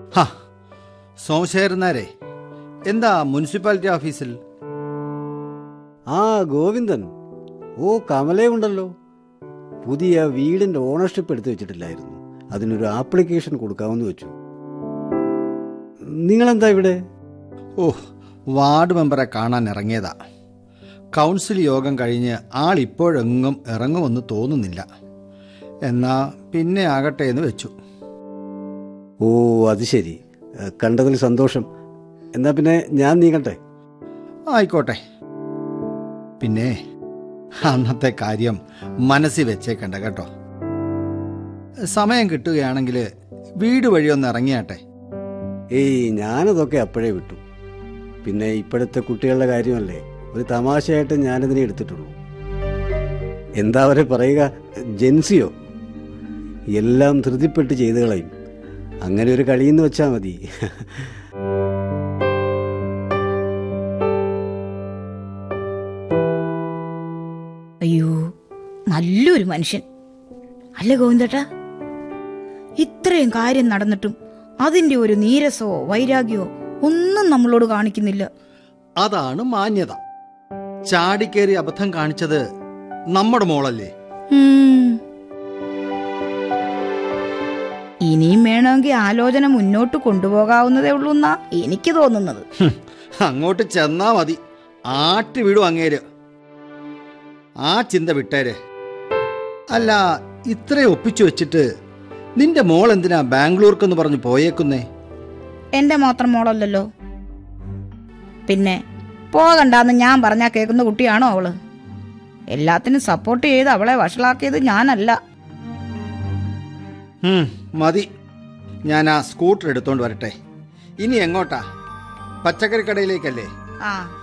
ഹാ സോമശേഖരനാരെ എന്താ മുനിസിപ്പാലിറ്റി ഓഫീസിൽ ആ ഗോവിന്ദൻ ഓ കമലയുണ്ടല്ലോ പുതിയ വീടിന്റെ ഓണർഷിപ്പ് എടുത്തു വെച്ചിട്ടില്ലായിരുന്നു അതിനൊരു ആപ്ലിക്കേഷൻ കൊടുക്കാമെന്ന് വെച്ചു നിങ്ങളെന്താ ഇവിടെ ഓ വാർഡ് മെമ്പറെ കാണാൻ ഇറങ്ങിയതാ കൗൺസിൽ യോഗം കഴിഞ്ഞ് ആൾ ഇപ്പോഴെങ്ങും ഇറങ്ങുമെന്ന് തോന്നുന്നില്ല എന്നാ പിന്നെ ആകട്ടെ എന്ന് വെച്ചു ഓ അത് ശരി ഏ, കണ്ടതിൽ സന്തോഷം എന്നാ പിന്നെ ഞാൻ നീങ്ങട്ടെ ആയിക്കോട്ടെ പിന്നെ അന്നത്തെ കാര്യം മനസ്സിൽ വെച്ചേക്കണ്ട കേട്ടോ സമയം കിട്ടുകയാണെങ്കിൽ വീട് വഴി ഒന്ന് ഇറങ്ങിയാട്ടെ ഏയ് ഞാനതൊക്കെ അപ്പോഴേ വിട്ടു പിന്നെ ഇപ്പോഴത്തെ കുട്ടികളുടെ കാര്യമല്ലേ ഒരു തമാശയായിട്ട് ഞാനതിനെ എടുത്തിട്ടുള്ളൂ എന്താ അവരെ പറയുക ജെൻസിയോ എല്ലാം ധൃതിപ്പെട്ട് ചെയ്തു കളയും അങ്ങനെ ഒരു കളിയെന്ന് വെച്ചാൽ മതി അയ്യോ നല്ലൊരു മനുഷ്യൻ അല്ലേ ഗോവിന്ദേട്ടാ ഇത്രയും കാര്യം നടന്നിട്ടും അതിന്റെ ഒരു നീരസമോ വൈരാഗ്യമോ ഒന്നും നമ്മളോട് കാണിക്കുന്നില്ല അതാണ് മാന്യത ചാടിക്കേറി അബദ്ധം കാണിച്ചത് നമ്മുടെ മോളല്ലേ ഉം. ഇനിയും വേണമെങ്കിൽ ആലോചന മുന്നോട്ട് കൊണ്ടുപോകാവുന്നതേ ഉള്ളൂ എന്നാ എനിക്ക് തോന്നുന്നത് ഹും, അങ്ങോട്ട് ചെന്നാ മതി ആട്ടി വിടും അങ്ങേര് ആ ചിന്ത വിട്ടേരെ അല്ല ഇത്രയും ഒപ്പിച്ചു വെച്ചിട്ട് നിന്റെ മോൾ എന്തിനാ ബാംഗ്ലൂർക്കെന്ന് പറഞ്ഞ് പോയേക്കുന്നേ എന്റെ മാത്രം മോളല്ലല്ലോ പിന്നെ പോകണ്ടാന്ന് ഞാൻ പറഞ്ഞാ കേൾക്കുന്ന കുട്ടിയാണോ അവള് എല്ലാത്തിനും സപ്പോർട്ട് ചെയ്ത് അവളെ വഷളാക്കിയത് ഞാനല്ല ഹും, മതി ഞാൻ ആ സ്കൂട്ടർ എടുത്തോണ്ട് വരട്ടെ ഇനി എങ്ങോട്ടാ പച്ചക്കറി കടയിലേക്കല്ലേ ആ